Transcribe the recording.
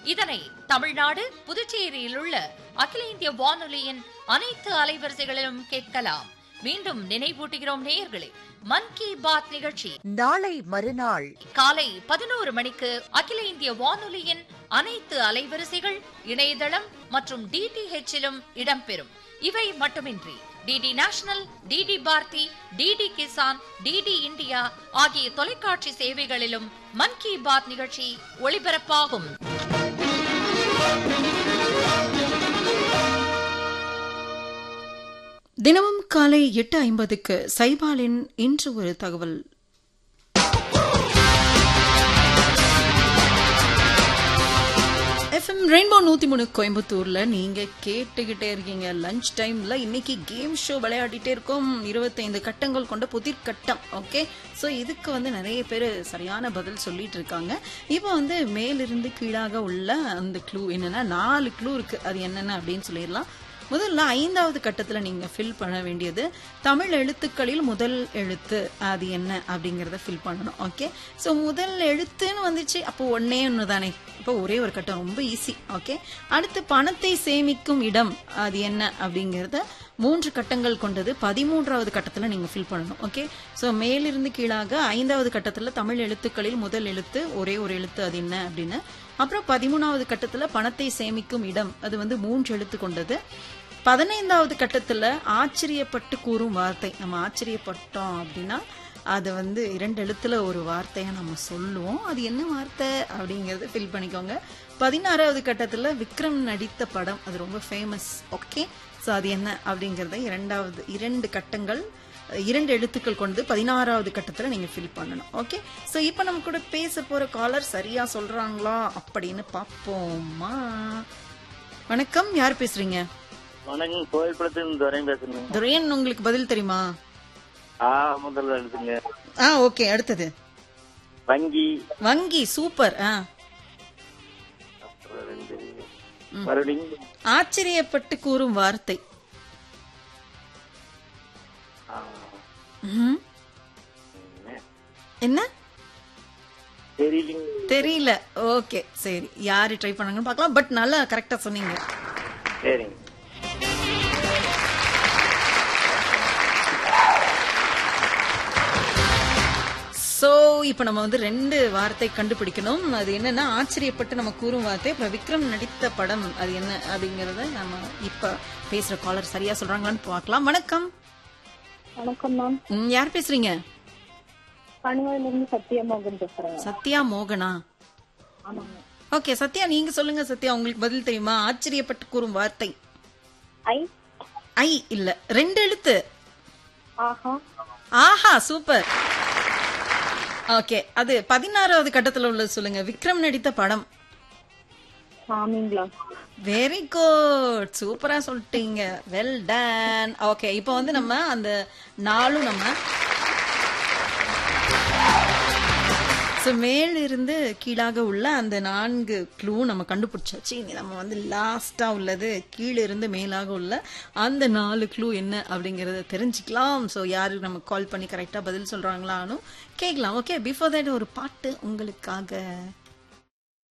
இதனை தமிழ்நாடு புதுச்சேரியில் உள்ள அகில இந்திய வானொலியின் அனைத்து அலைவரிசைகளிலும் கேட்கலாம் மீண்டும் நினைவூட்டுகிறோம் நேயர்களே மன் கி பாத் நிகழ்ச்சி நாளை மறுநாள் காலை பதினோரு மணிக்கு அகில இந்திய வானொலியின் அனைத்து அலைவரிசைகள் இணையதளம் மற்றும் டிடிஹெச்சிலும் இடம்பெறும் இவை மட்டுமின்றி DD national DD Bharati DD Kisan DD India ஆகிய தொலைக்காட்சி சேவைகளிலும் மன் கி பாத் நிகழ்ச்சி ஒளிபரப்பாகும் தினமும் காலை எட்டு ஐம்பதுக்கு சைபாலின் இன்று ஒரு தகவல் எஃப்எம் ரெயின்போ நூத்தி மூணு கோயம்புத்தூர்ல நீங்க கேட்டுக்கிட்டே இருக்கீங்க லஞ்ச் டைம்ல இன்னைக்கு கேம் ஷோ விளையாடிட்டே இருக்கோம் இருபத்தைந்து கட்டங்கள் கொண்ட புதிர் கட்டம் ஓகே ஸோ இதுக்கு வந்து நிறைய பேர் சரியான பதில் சொல்லிட்டு இருக்காங்க இப்போ வந்து மேலிருந்து கீழாக உள்ள அந்த க்ளூ என்னன்னா நாலு க்ளூ இருக்கு அது என்னென்ன அப்படின்னு சொல்லிடலாம் முதல்ல ஐந்தாவது கட்டத்துல நீங்க ஃபில் பண்ண வேண்டியது தமிழ் எழுத்துக்களில் முதல் எழுத்து அது என்ன அப்படிங்கறத ஃபில் பண்ணணும் ஓகே சோ முதல் எழுத்துன்னு வந்துச்சு அப்போ ஒன்னே ஒன்று தானே இப்போ ஒரே ஒரு கட்டம் ரொம்ப ஈஸி ஓகே அடுத்து பணத்தை சேமிக்கும் இடம் அது என்ன அப்படிங்கறத மூன்று கட்டங்கள் கொண்டது பதிமூன்றாவது கட்டத்துல நீங்க ஃபில் பண்ணணும் ஓகே சோ மேலிருந்து கீழாக ஐந்தாவது கட்டத்துல தமிழ் எழுத்துக்களில் முதல் எழுத்து ஒரே ஒரு எழுத்து அது என்ன அப்படின்னு அப்புறம் பதிமூணாவது கட்டத்துல பணத்தை சேமிக்கும் இடம் அது வந்து மூன்று எழுத்து கொண்டது பதினைந்தாவது கட்டத்துல ஆச்சரியப்பட்டு கூறும் வார்த்தை நம்ம ஆச்சரியப்பட்டோம் அப்படின்னா அது வந்து இரண்டு எழுத்துல ஒரு வார்த்தையா நம்ம சொல்லுவோம் அது என்ன வார்த்தை அப்படிங்கறத ஃபில் பண்ணிக்கோங்க பதினாறாவது கட்டத்துல விக்ரம் நடித்த படம் அது ரொம்ப ஃபேமஸ் ஓகே ஸோ அது என்ன அப்படிங்கறத இரண்டாவது இரண்டு கட்டங்கள் இரண்டு எழுத்துக்கள் கொண்டு பதினாறாவது கட்டத்துல நீங்க ஃபில் பண்ணணும் ஓகே சோ இப்போ நம்ம கூட பேச போற காலர் சரியா சொல்றாங்களா அப்படின்னு பாப்போமா வணக்கம் யார் பேசுறீங்க வணக்கம் கோயில் குளத்துல துரை பேசுறேன் துரையன் உங்களுக்கு பதில் தெரியுமா ஆ முதல்ல எடுத்துங்க ஆ ஓகே அடுத்தது வங்கி வங்கி சூப்பர் ஆ அப்புறம் ரெண்டு மறுபடியும் ஆச்சரியப்பட்டு கூறும் வார்த்தை ஆ, ம்ஹும். என்ன தெரியலைங்க தெரியல ஓகே சரி யாரு ட்ரை பண்ணாங்கன்னு பார்க்கலாம் பட் நல்லா கரெக்டா சொன்னீங்க சரிங்க சோ இப்போ நம்ம வந்து ரெண்டு வார்த்தை கண்டுபிடிக்கணும் அது என்னன்னா ஆச்சரியப்பட்டு நம்ம கூறும் வார்த்தை அப்புறம் விக்ரம் நடித்த படம் அது என்ன அப்படிங்கறத நம்ம இப்ப பேசுற காலர் சரியா சொல்றாங்களான்னு பார்க்கலாம் வணக்கம் வணக்கம் மேம் ம், யார் பேசுறீங்க கணுவாயில இருந்து சத்யமோகன் பேசுறேன் சத்யா மோகனா ஆமாங்க ஓகே சத்யா நீங்க சொல்லுங்க சத்யா உங்களுக்கு பதில் தெரியுமா ஆச்சரியப்பட்டு கூறும் வார்த்தை ஐ ஐ இல்ல ரெண்டு எழுத்து ஆஹா ஆஹா சூப்பர் ஓகே அது பதினாறாவது கட்டத்துல உள்ளது சொல்லுங்க விக்ரம் நடித்த படம் சாமிங்களா வெரி குட் சூப்பரா சொல்லிட்டீங்க வெல் டன் ஓகே இப்போ வந்து நம்ம அந்த நாளும் நம்ம ஸோ மேலிருந்து கீழாக உள்ள அந்த நான்கு க்ளூ நம்ம கண்டுபிடிச்சாச்சு இனி நம்ம வந்து லாஸ்டா உள்ளது கீழே இருந்து மேலாக உள்ள அந்த நாலு க்ளூ என்ன அப்படிங்கறத தெரிஞ்சுக்கலாம் ஸோ யாரு நம்ம கால் பண்ணி கரெக்டா பதில் சொல்றாங்களான்னு கேட்கலாம் ஓகே பிஃபோர் தட் ஒரு பாட்டு உங்களுக்காக